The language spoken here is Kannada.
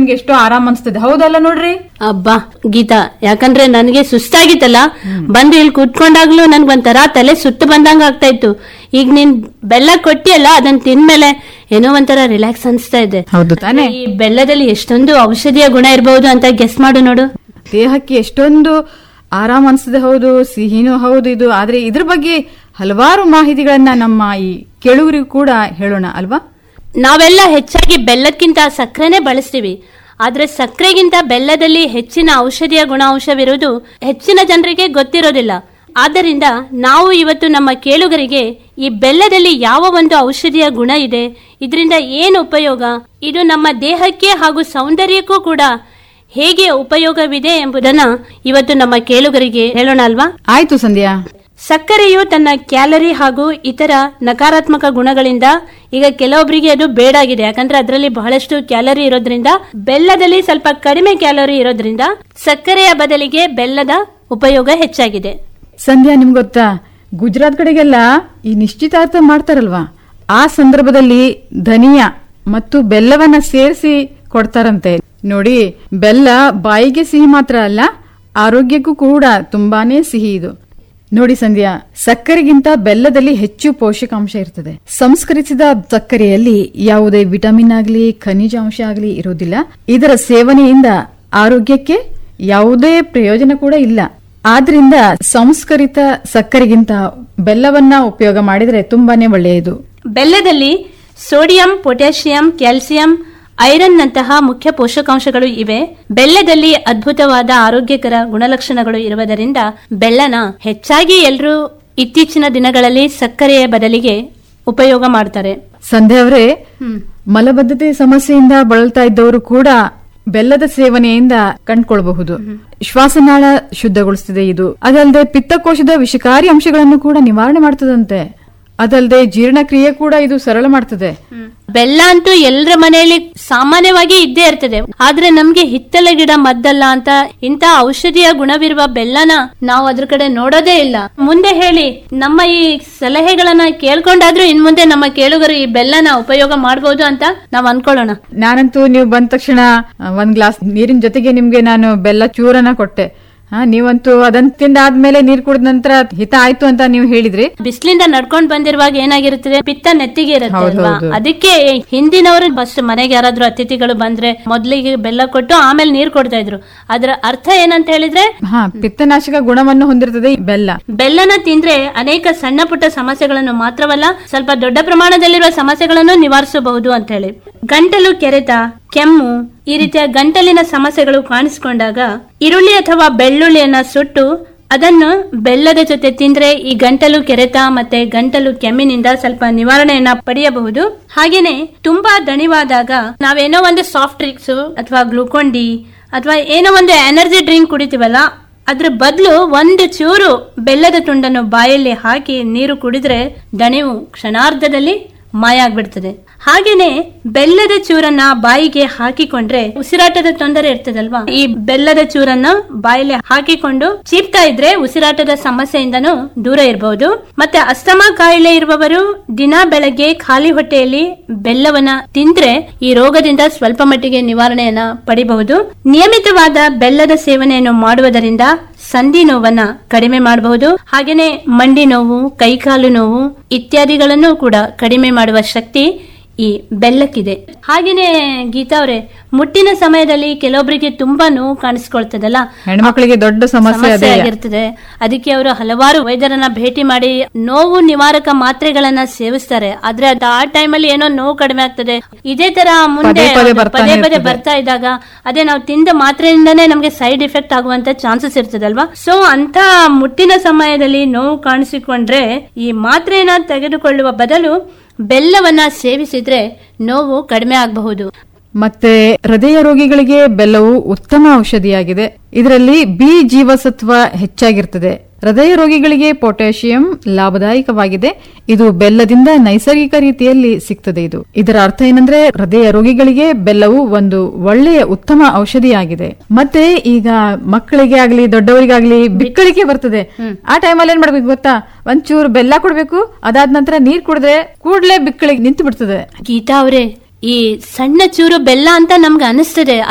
ನಿಮ್ಗೆ ಎಷ್ಟೋ ಆರಾಮ್ ಅನ್ಸ್ತದೆ ಹೌದಲ್ಲ ನೋಡ್ರಿ ಅಬ್ಬಾ ಗೀತಾ ಯಾಕಂದ್ರೆ ನನಗೆ ಸುಸ್ತಾಗಿತ್ತಲ್ಲ ಬಂದು ಇಲ್ಲಿ ಕೂತ್ಕೊಂಡಾಗ್ಲೂ ನನ್ಗೊಂಥರ ತಲೆ ಸುತ್ತು ಬಂದಂಗ ಆಗ್ತಾ ಇತ್ತು ಈಗ ನೀನ್ ಬೆಲ್ಲ ಕೊಟ್ಟಿಯಲ್ಲ ಅದನ್ನ ತಿಂದ್ಮೇಲೆ ಏನೋ ಒಂಥರ ರಿಲ್ಯಾಕ್ಸ್ ಅನ್ಸ್ತಾ ಇದೆ ಹೌದು ತಾನೇ ಈ ಬೆಲ್ಲದಲ್ಲಿ ಎಷ್ಟೊಂದು ಔಷಧಿಯ ಗುಣ ಇರಬಹುದು ಅಂತ ಗೆಸ್ ಮಾಡು ನೋಡು ದೇಹಕ್ಕೆ ಎಷ್ಟೊಂದು ಆರಾಮ್ ಅನ್ಸ್ತದೆ ಹೌದು ಸಿಹಿನೂ ಹೌದು ಇದು ಆದ್ರೆ ಇದ್ರ ಬಗ್ಗೆ ಹಲವಾರು ಮಾಹಿತಿಗಳನ್ನ ನಮ್ಮ ಈ ಕೇಳುಗರಿಗೂ ಕೂಡ ಹೇಳೋಣ ಅಲ್ವಾ ನಾವೆಲ್ಲ ಹೆಚ್ಚಾಗಿ ಬೆಲ್ಲಕ್ಕಿಂತ ಸಕ್ಕರೆನೇ ಬಳಸ್ತೀವಿ ಆದ್ರೆ ಸಕ್ಕರೆಗಿಂತ ಬೆಲ್ಲದಲ್ಲಿ ಹೆಚ್ಚಿನ ಔಷಧಿಯ ಗುಣಾಂಶವಿರುವುದು ಹೆಚ್ಚಿನ ಜನರಿಗೆ ಗೊತ್ತಿರೋದಿಲ್ಲ ಆದ್ದರಿಂದ ನಾವು ಇವತ್ತು ನಮ್ಮ ಕೇಳುಗರಿಗೆ ಈ ಬೆಲ್ಲದಲ್ಲಿ ಯಾವ ಒಂದು ಔಷಧಿಯ ಗುಣ ಇದೆ ಇದರಿಂದ ಏನು ಉಪಯೋಗ ಇದು ನಮ್ಮ ದೇಹಕ್ಕೆ ಹಾಗೂ ಸೌಂದರ್ಯಕ್ಕೂ ಕೂಡ ಹೇಗೆ ಉಪಯೋಗವಿದೆ ಎಂಬುದನ್ನ ಇವತ್ತು ನಮ್ಮ ಕೇಳುಗರಿಗೆ ಹೇಳೋಣ ಅಲ್ವಾ ಆಯ್ತು ಸಂಧ್ಯಾ ಸಕ್ಕರೆಯು ತನ್ನ ಕ್ಯಾಲರಿ ಹಾಗೂ ಇತರ ನಕಾರಾತ್ಮಕ ಗುಣಗಳಿಂದ ಈಗ ಕೆಲವೊಬ್ಬರಿಗೆ ಅದು ಬೇಡಾಗಿದೆ ಯಾಕಂದ್ರೆ ಅದರಲ್ಲಿ ಬಹಳಷ್ಟು ಕ್ಯಾಲರಿ ಇರೋದ್ರಿಂದ ಬೆಲ್ಲದಲ್ಲಿ ಸ್ವಲ್ಪ ಕಡಿಮೆ ಕ್ಯಾಲರಿ ಇರೋದ್ರಿಂದ ಸಕ್ಕರೆಯ ಬದಲಿಗೆ ಬೆಲ್ಲದ ಉಪಯೋಗ ಹೆಚ್ಚಾಗಿದೆ ಸಂಧ್ಯಾ ನಿಮ್ಗೆ ಗೊತ್ತಾ ಗುಜರಾತ್ ಕಡೆಗೆಲ್ಲ ಈ ನಿಶ್ಚಿತಾರ್ಥ ಮಾಡ್ತಾರಲ್ವಾ ಆ ಸಂದರ್ಭದಲ್ಲಿ ಧನಿಯಾ ಮತ್ತು ಬೆಲ್ಲವನ್ನ ಸೇರಿಸಿ ಕೊಡ್ತಾರಂತೆ ನೋಡಿ ಬೆಲ್ಲ ಬಾಯಿಗೆ ಸಿಹಿ ಮಾತ್ರ ಅಲ್ಲ ಆರೋಗ್ಯಕ್ಕೂ ಕೂಡ ತುಂಬಾನೇ ಸಿಹಿ ಇದು ನೋಡಿ ಸಂಧ್ಯಾ ಸಕ್ಕರೆಗಿಂತ ಬೆಲ್ಲದಲ್ಲಿ ಹೆಚ್ಚು ಪೋಷಕಾಂಶ ಇರ್ತದೆ ಸಂಸ್ಕರಿಸಿದ ಸಕ್ಕರೆಯಲ್ಲಿ ಯಾವುದೇ ವಿಟಮಿನ್ ಆಗಲಿ ಖನಿಜಾಂಶ ಆಗಲಿ ಇರೋದಿಲ್ಲ ಇದರ ಸೇವನೆಯಿಂದ ಆರೋಗ್ಯಕ್ಕೆ ಯಾವುದೇ ಪ್ರಯೋಜನ ಕೂಡ ಇಲ್ಲ ಆದ್ರಿಂದ ಸಂಸ್ಕರಿತ ಸಕ್ಕರೆಗಿಂತ ಬೆಲ್ಲವನ್ನ ಉಪಯೋಗ ಮಾಡಿದ್ರೆ ತುಂಬಾನೇ ಒಳ್ಳೆಯದು ಬೆಲ್ಲದಲ್ಲಿ ಸೋಡಿಯಂ ಪೊಟ್ಯಾಷಿಯಂ ಕ್ಯಾಲ್ಸಿಯಂ ಐರನ್ ನಂತಹ ಮುಖ್ಯ ಪೋಷಕಾಂಶಗಳು ಇವೆ ಬೆಲ್ಲದಲ್ಲಿ ಅದ್ಭುತವಾದ ಆರೋಗ್ಯಕರ ಗುಣಲಕ್ಷಣಗಳು ಇರುವುದರಿಂದ ಬೆಲ್ಲನ ಹೆಚ್ಚಾಗಿ ಎಲ್ಲರೂ ಇತ್ತೀಚಿನ ದಿನಗಳಲ್ಲಿ ಸಕ್ಕರೆಯ ಬದಲಿಗೆ ಉಪಯೋಗ ಮಾಡ್ತಾರೆ ಸಂಧ್ಯಾ ಅವರೇ ಮಲಬದ್ಧತೆ ಸಮಸ್ಯೆಯಿಂದ ಬಳಲ್ತಾ ಇದ್ದವರು ಕೂಡ ಬೆಲ್ಲದ ಸೇವನೆಯಿಂದ ಕಂಡ್ಕೊಳ್ಬಹುದು ಶ್ವಾಸನಾಳ ಶುದ್ಧಗೊಳಿಸ್ತದೆ ಇದು ಅದಲ್ಲದೆ ಪಿತ್ತಕೋಶದ ವಿಷಕಾರಿ ಅಂಶಗಳನ್ನು ಕೂಡ ನಿವಾರಣೆ ಮಾಡ್ತದಂತೆ ಅದಲ್ಲದೆ ಜೀರ್ಣಕ್ರಿಯೆ ಕೂಡ ಇದು ಸರಳ ಮಾಡ್ತದೆ ಬೆಲ್ಲ ಅಂತೂ ಎಲ್ಲರ ಮನೆಯಲ್ಲಿ ಸಾಮಾನ್ಯವಾಗಿ ಇದ್ದೇ ಇರ್ತದೆ ಆದ್ರೆ ನಮ್ಗೆ ಹಿತ್ತಲ ಗಿಡ ಮದ್ದಲ್ಲ ಅಂತ ಇಂತ ಔಷಧಿಯ ಗುಣವಿರುವ ಬೆಲ್ಲನ ನಾವು ಅದ್ರ ಕಡೆ ನೋಡೋದೇ ಇಲ್ಲ ಮುಂದೆ ಹೇಳಿ ನಮ್ಮ ಈ ಸಲಹೆಗಳನ್ನ ಕೇಳ್ಕೊಂಡಾದ್ರೂ ಇನ್ ಮುಂದೆ ನಮ್ಮ ಕೇಳುಗರು ಈ ಬೆಲ್ಲನ ಉಪಯೋಗ ಮಾಡಬಹುದು ಅಂತ ನಾವ್ ಅನ್ಕೊಳ್ಳೋಣ ನಾನಂತೂ ನೀವು ಬಂದ ತಕ್ಷಣ ಆ, ಒಂದ್ ಗ್ಲಾಸ್ ನೀರಿನ ಜೊತೆಗೆ ನಿಮ್ಗೆ ನಾನು ಬೆಲ್ಲ ಚೂರನ ಕೊಟ್ಟೆ ಹಾ ನೀವಂತೂ ಅದನ್ನ ತಿಂದಾದ್ಮೇಲೆ ನೀರ್ ಕುಡಿದ ನಂತರ ಹಿತ ಆಯ್ತು ಅಂತ ನೀವು ಹೇಳಿದ್ರಿ ಬಿಸಿಲಿಂದ ನಡ್ಕೊಂಡ್ ಬಂದಿರುವಾಗ ಏನಾಗಿರುತ್ತದೆ ಪಿತ್ತ ನೆತ್ತಿಗೆ ಇರುತ್ತೆ ಹೌದು, ಅಲ್ವಾ ಹೌದು. ಅದಕ್ಕೆ ಹಿಂದಿನವರು ಫಸ್ಟ್ ಮನೆಗೆ ಯಾರಾದ್ರೂ ಅತಿಥಿಗಳು ಬಂದ್ರೆ ಮೊದ್ಲಿಗೆ ಬೆಲ್ಲ ಕೊಟ್ಟು ಆಮೇಲೆ ನೀರ್ ಕೊಡ್ತಾ ಇದ್ರು ಅದರ ಅರ್ಥ ಏನಂತ ಹೇಳಿದ್ರೆ ಹಾ ಪಿತ್ತನಾಶಕ ಗುಣವನ್ನು ಹೊಂದಿರ್ತದೆ ಈ ಬೆಲ್ಲ ಬೆಲ್ಲನ ತಿಂದ್ರೆ ಅನೇಕ ಸಣ್ಣ ಪುಟ್ಟ ಸಮಸ್ಯೆಗಳನ್ನು ಮಾತ್ರವಲ್ಲ ಸ್ವಲ್ಪ ದೊಡ್ಡ ಪ್ರಮಾಣದಲ್ಲಿರುವ ಸಮಸ್ಯೆಗಳನ್ನು ನಿವಾರಿಸಬಹುದು ಅಂತ ಹೇಳಿ ಗಂಟಲು ಕೆರೆತ ಕೆಮ್ಮು ಈ ರೀತಿಯ ಗಂಟಲಿನ ಸಮಸ್ಯೆಗಳು ಕಾಣಿಸಿಕೊಂಡಾಗ ಈರುಳ್ಳಿ ಅಥವಾ ಬೆಳ್ಳುಳ್ಳಿಯನ್ನ ಸುಟ್ಟು ಅದನ್ನು ಬೆಲ್ಲದ ಜೊತೆ ತಿಂದ್ರೆ ಈ ಗಂಟಲು ಕೆರೆತ ಮತ್ತೆ ಗಂಟಲು ಕೆಮ್ಮಿನಿಂದ ಸ್ವಲ್ಪ ನಿವಾರಣೆಯನ್ನ ಪಡೆಯಬಹುದು ಹಾಗೇನೆ ತುಂಬಾ ದಣಿವಾದಾಗ ನಾವೇನೋ ಒಂದು ಸಾಫ್ಟ್ ಡ್ರಿಂಕ್ಸ್ ಅಥವಾ ಗ್ಲೂಕೋನ್ ಡಿ ಅಥವಾ ಏನೋ ಒಂದು ಎನರ್ಜಿ ಡ್ರಿಂಕ್ ಕುಡಿತೀವಲ್ಲ ಅದ್ರ ಬದಲು ಒಂದು ಚೂರು ಬೆಲ್ಲದ ತುಂಡನ್ನು ಬಾಯಲ್ಲಿ ಹಾಕಿ ನೀರು ಕುಡಿದ್ರೆ ದಣಿವು ಕ್ಷಣಾರ್ಧದಲ್ಲಿ ಮಾಯ ಆಗ್ಬಿಡ್ತದೆ ಹಾಗೇನೆ ಬೆಲ್ಲದ ಚೂರನ್ನ ಬಾಯಿಗೆ ಹಾಕಿಕೊಂಡ್ರೆ ಉಸಿರಾಟದ ತೊಂದರೆ ಇರ್ತದಲ್ವಾ ಈ ಬೆಲ್ಲದ ಚೂರನ್ನ ಬಾಯಲ್ಲಿ ಹಾಕಿಕೊಂಡು ಚೀಪ್ತಾ ಇದ್ರೆ ಉಸಿರಾಟದ ಸಮಸ್ಯೆಯಿಂದನೂ ದೂರ ಇರಬಹುದು ಮತ್ತೆ ಅಸ್ತಮಾ ಕಾಯಿಲೆ ಇರುವವರು ದಿನ ಬೆಳಗ್ಗೆ ಖಾಲಿ ಹೊಟ್ಟೆಯಲ್ಲಿ ಬೆಲ್ಲವನ್ನ ತಿಂದ್ರೆ ಈ ರೋಗದಿಂದ ಸ್ವಲ್ಪ ಮಟ್ಟಿಗೆ ನಿವಾರಣೆಯನ್ನ ಪಡಿಬಹುದು ನಿಯಮಿತವಾದ ಬೆಲ್ಲದ ಸೇವನೆಯನ್ನು ಮಾಡುವುದರಿಂದ ಸಂಧಿ ನೋವನ್ನ ಕಡಿಮೆ ಮಾಡಬಹುದು ಹಾಗೇನೆ ಮಂಡಿ ನೋವು ಕೈಕಾಲು ನೋವು ಇತ್ಯಾದಿಗಳನ್ನು ಕೂಡ ಕಡಿಮೆ ಮಾಡುವ ಶಕ್ತಿ ಈ ಬೆಲ್ಲಕ್ಕಿದೆ ಹಾಗೇನೆ ಗೀತಾ ಅವರೇ ಮುಟ್ಟಿನ ಸಮಯದಲ್ಲಿ ಕೆಲವೊಬ್ಬರಿಗೆ ತುಂಬಾ ನೋವು ಕಾಣಿಸ್ಕೊಳ್ತದಲ್ಲ ಹೆಣ್ಮಕ್ಳಿಗೆ ದೊಡ್ಡ ಸಮಸ್ಯೆ ಸಮಸ್ಯೆ ಅದೇ ಆಗಿರ್ತದೆ ಅದಕ್ಕೆ ಅವರು ಹಲವಾರು ವೈದ್ಯರನ್ನ ಭೇಟಿ ಮಾಡಿ ನೋವು ನಿವಾರಕ ಮಾತ್ರೆಗಳನ್ನ ಸೇವಿಸ್ತಾರೆ ಆದ್ರೆ ಅದು ಆ ಟೈಮಲ್ಲಿ ಏನೋ ನೋವು ಕಡಿಮೆ ಆಗ್ತದೆ ಇದೇ ತರ ಮುಂದೆ ಪದೇ ಪದೇ ಒಂದು ಬರ್ತಾನೆ ಪದೇ ಪದೇ ಇರ್ತದೆ. ಬರ್ತಾ ಇದ್ದಾಗ ಅದೇ ನಾವು ತಿಂದ ಮಾತ್ರೆಯಿಂದನೇ ನಮಗೆ ಸೈಡ್ ಎಫೆಕ್ಟ್ ಆಗುವಂತ ಚಾನ್ಸಸ್ ಇರ್ತದಲ್ವಾ ಸೊ ಅಂತ ಮುಟ್ಟಿನ ಸಮಯದಲ್ಲಿ ನೋವು ಕಾಣಿಸಿಕೊಂಡ್ರೆ ಈ ಮಾತ್ರೆಯನ್ನ ತೆಗೆದುಕೊಳ್ಳುವ ಬದಲು ಬೆಲ್ಲವನ್ನ ಸೇವಿಸಿದ್ರೆ ನೋವು ಕಡಿಮೆ ಆಗಬಹುದು ಮತ್ತೆ ಹೃದಯ ರೋಗಿಗಳಿಗೆ ಬೆಲ್ಲವು ಉತ್ತಮ ಔಷಧಿಯಾಗಿದೆ ಇದರಲ್ಲಿ ಬಿ ಜೀವಸತ್ವ ಹೆಚ್ಚಾಗಿರ್ತದೆ ಹೃದಯ ರೋಗಿಗಳಿಗೆ ಪೊಟ್ಯಾಷಿಯಂ ಲಾಭದಾಯಕವಾಗಿದೆ ಇದು ಬೆಲ್ಲದಿಂದ ನೈಸರ್ಗಿಕ ರೀತಿಯಲ್ಲಿ ಸಿಗ್ತದೆ ಇದು ಇದರ ಅರ್ಥ ಏನಂದ್ರೆ ಹೃದಯ ರೋಗಿಗಳಿಗೆ ಬೆಲ್ಲವು ಒಂದು ಒಳ್ಳೆಯ ಉತ್ತಮ ಔಷಧಿಯಾಗಿದೆ ಮತ್ತೆ ಈಗ ಮಕ್ಕಳಿಗೆ ಆಗ್ಲಿ ದೊಡ್ಡವರಿಗಾಗ್ಲಿ ಬಿಕ್ಕಳಿಗೆ ಬರ್ತದೆ ಆ ಟೈಮಲ್ಲಿ ಏನ್ ಮಾಡ್ಬೇಕು ಗೊತ್ತಾ ಒಂಚೂರು ಬೆಲ್ಲ ಕೊಡ್ಬೇಕು ಅದಾದ ನಂತರ ನೀರ್ ಕುಡಿದ್ರೆ ಕೂಡ್ಲೇ ಬಿಕ್ಕಳಿಗೆ ನಿಂತು ಬಿಡ್ತದೆ ಗೀತಾ ಅವರೇ ಈ ಸಣ್ಣ ಚೂರು ಬೆಲ್ಲ ಅಂತ ನಮ್ಗೆ ಅನಿಸ್ತದೆ